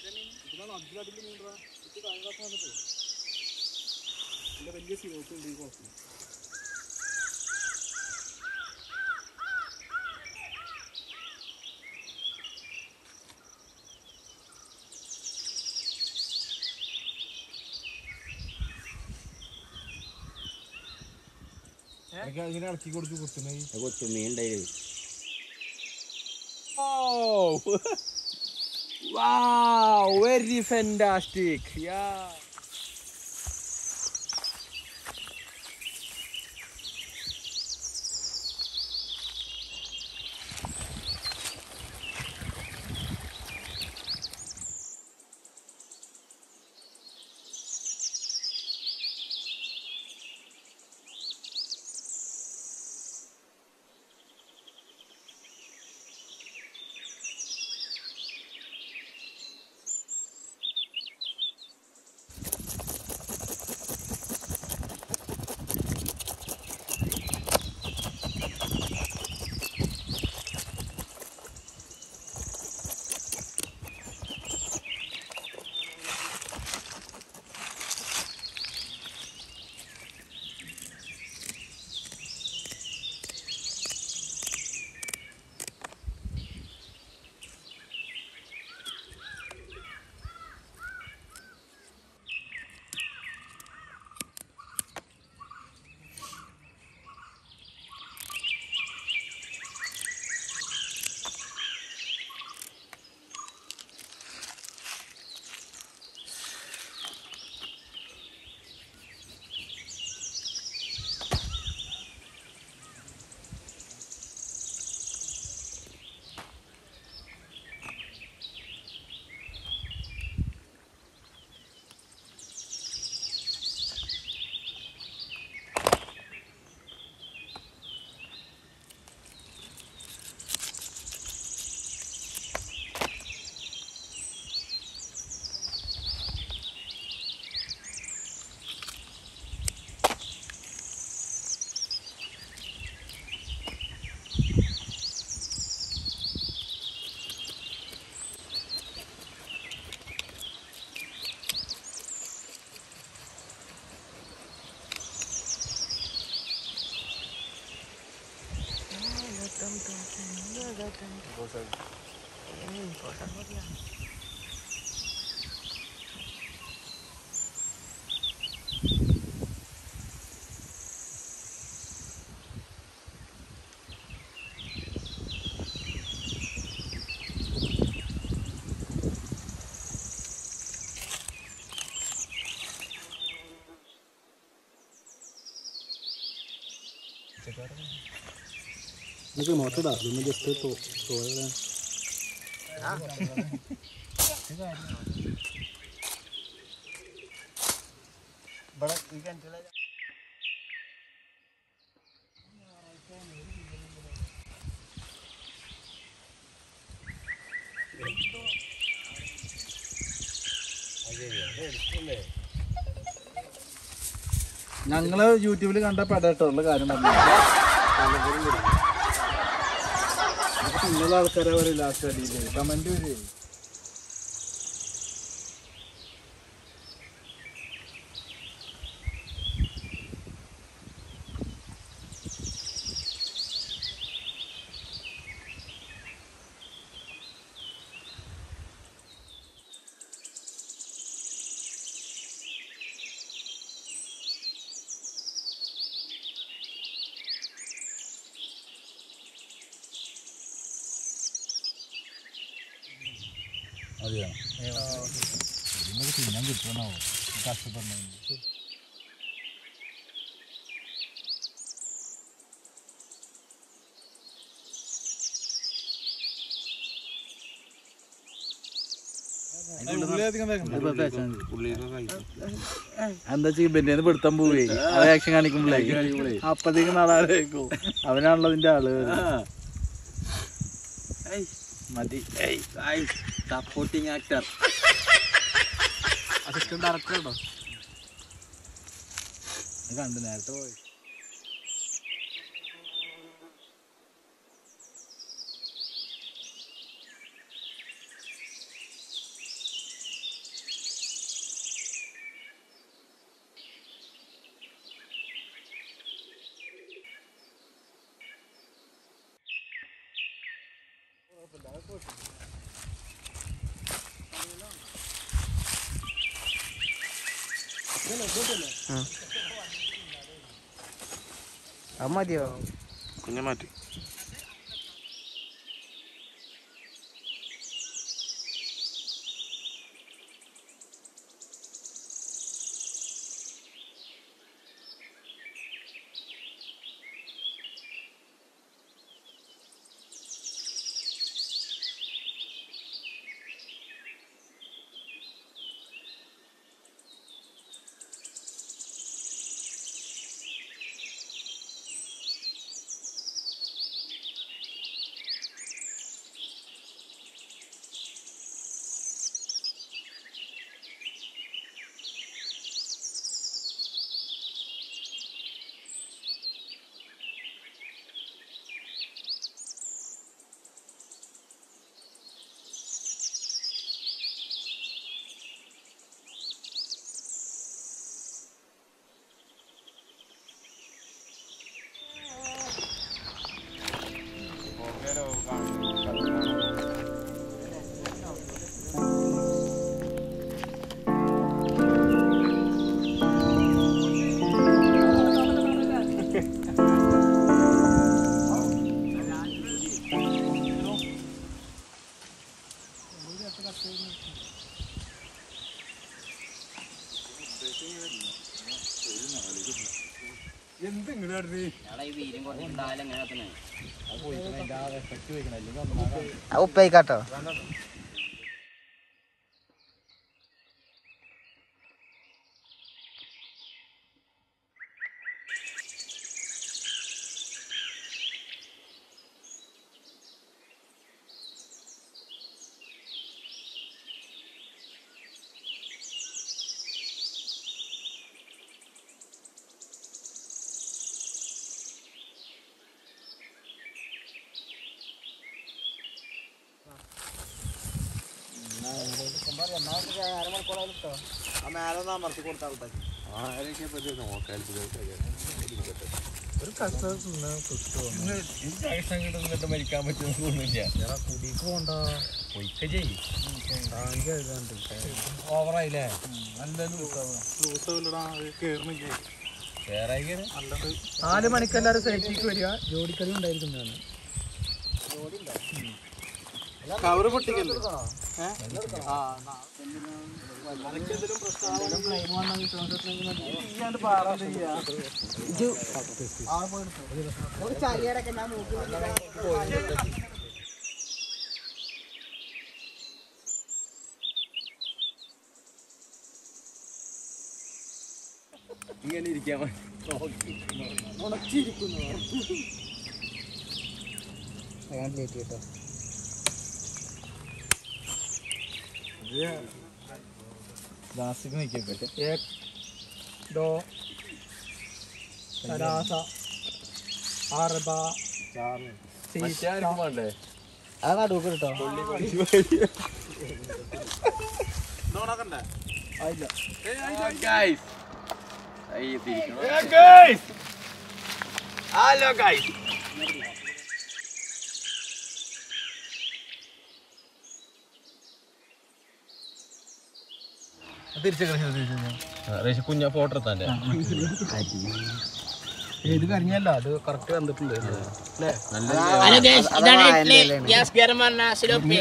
ഇതാണ് അതിലടിയിൽ മീൻറാ ഇത് കഴിഞ്ഞ പ്രാവശ്യം വന്നിട്ട് നല്ല വലിയ സിലോട്ട് ഉണ്ട് ഈ കുളത്തിൽ ഇങ്ങനെ ഇളക്കി കൊടുത്ത് കുത്തുന്നേ കൊച്ചു മീൻ ഉണ്ടായി Oh! wow! Very fantastic! Yeah! നമുക്ക് നോക്കടാ ഇതൊന്ന് ജസ്റ്റ് തോന്നണേ ഇവിടെ ഈ കിണറ്റിലെ ഞങ്ങള് യൂട്യൂബിൽ കണ്ട പെടട്ടോ ഉള്ള കാര്യം പറഞ്ഞു പിന്നുള്ള ആൾക്കാരെ പറയും ലാസ്റ്റ് അടിയിൽ കമന്റ് വരും അതെയോ ഇതിനൊക്കെ തിന്നാൻ കിട്ടണോ കഷ്ടപ്പെടണോ എന്താ ചെയ്യും ബെന്നിന്ന് പിടുത്തം പോവേ അത് ആക്ഷൻ കാണിക്കുമ്പോഴേ അപ്പത്തേക്ക് നാളാരേക്കും അവനാണല്ലോ അതിന്റെ ആള് മതി സപ്പോർട്ടിങ് ആക്ടർ അസിസ്റ്റന്റ് ഡയറക്ടർ ഉണ്ടോ കണ്ടു നേരത്തെ പോയി അത് മതിയോ കുഞ്ഞു മാറ്റി അത് ഉപ്പയിക്കാട്ടോ മരിക്കാൻ പറ്റുന്നില്ല ഓവറായില്ലേ നാല് മണിക്ക് എല്ലാവരും സേഫ്റ്റിക്ക് വരിക ജോഡിക്കളി ഉണ്ടായിരിക്കുന്നതാണ് കവറ് പൊട്ടിക്കല്ലേ ഇങ്ങനെ ഇരിക്കാൻ ലേറ്റ് കേട്ടോ ലാസ്റ്റിക്ക് നിൽക്കട്ടെ एक दो सलासा अरबा മറ്റാർക്കും വേണ്ടേ അത് നടുക്ക് കേട്ടോ ഗൈസ് ഹലോ ഗൈസ് കുഞ്ഞ ഫോട്ടോ എടുത്താൻ്റെ ഇത് കഴിഞ്ഞല്ല അത് കറക്റ്റ് വന്നിട്ടുണ്ട് Halo guys, kita naik yang biar mana silopi.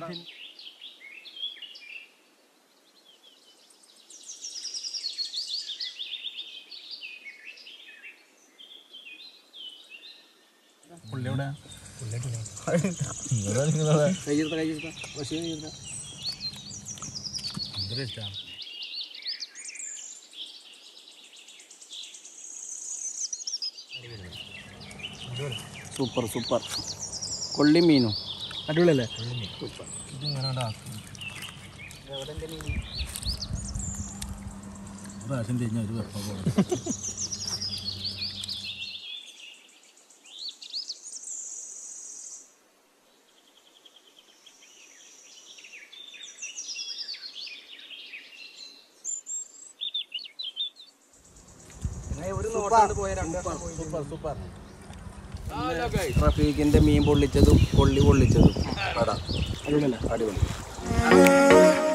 Super super കൊള്ളി മീനും അടിപൊളിയല്ലേ പ്രാവശ്യം തിരിഞ്ഞ ഒരു വെപ്പം പോലെ ഒരു നോട്ടാണ്ട് പോയ രണ്ട് സൂപ്പർ സൂപ്പർ റഫീഖിന്റെ മീൻ പൊള്ളിച്ചതും കൊള്ളി പൊള്ളിച്ചതും പട അടിപൊളി